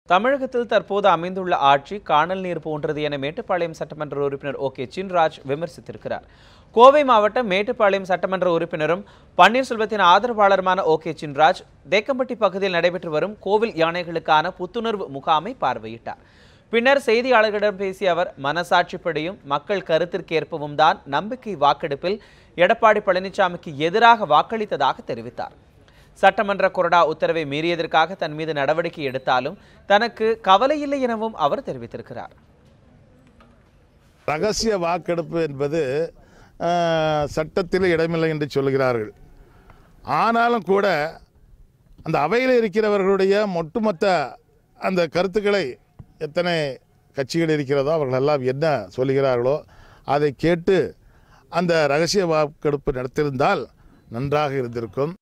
தமிழகத்தில் தற்போது அமைந்துள்ள ஆட்சி காணல் நீர் போன்றது என மேட்டுப்பாளையம் சட்டமன்ற உறுப்பினர் ஓ கே சின்ராஜ் விமர்சித்திருக்கிறார் கோவை மாவட்டம் மேட்டுப்பாளையம் சட்டமன்ற உறுப்பினரும் பன்னீர்செல்வத்தின் ஆதரவாளருமான ஓ கே சின்ராஜ் தேக்கம்பட்டி பகுதியில் நடைபெற்று வரும் கோவில் யானைகளுக்கான புத்துணர்வு முகாமை பார்வையிட்டார் பின்னர் செய்தியாளர்களிடம் பேசிய அவர் மனசாட்சிப்படியும் மக்கள் கருத்திற்கேற்பவும் தான் நம்பிக்கை வாக்கெடுப்பில் எடப்பாடி பழனிசாமிக்கு எதிராக வாக்களித்ததாக தெரிவித்தார் சட்டமன்ற கொறடா உத்தரவை மீறியதற்காக தன் மீது நடவடிக்கை எடுத்தாலும் தனக்கு கவலை இல்லை எனவும் அவர் தெரிவித்திருக்கிறார் ரகசிய வாக்கெடுப்பு என்பது அஹ், சட்டத்தில் இடமில்லை என்று சொல்கிறார்கள் ஆனாலும் கூட அந்த அவையில் இருக்கிறவர்களுடைய ஒட்டுமொத்த அந்த கருத்துக்களை எத்தனை கட்சிகள் இருக்கிறதோ அவர்கள் எல்லாம் என்ன சொல்கிறார்களோ அதை கேட்டு அந்த ரகசிய வாக்கெடுப்பு நடத்தியிருந்தால் நன்றாக இருந்திருக்கும்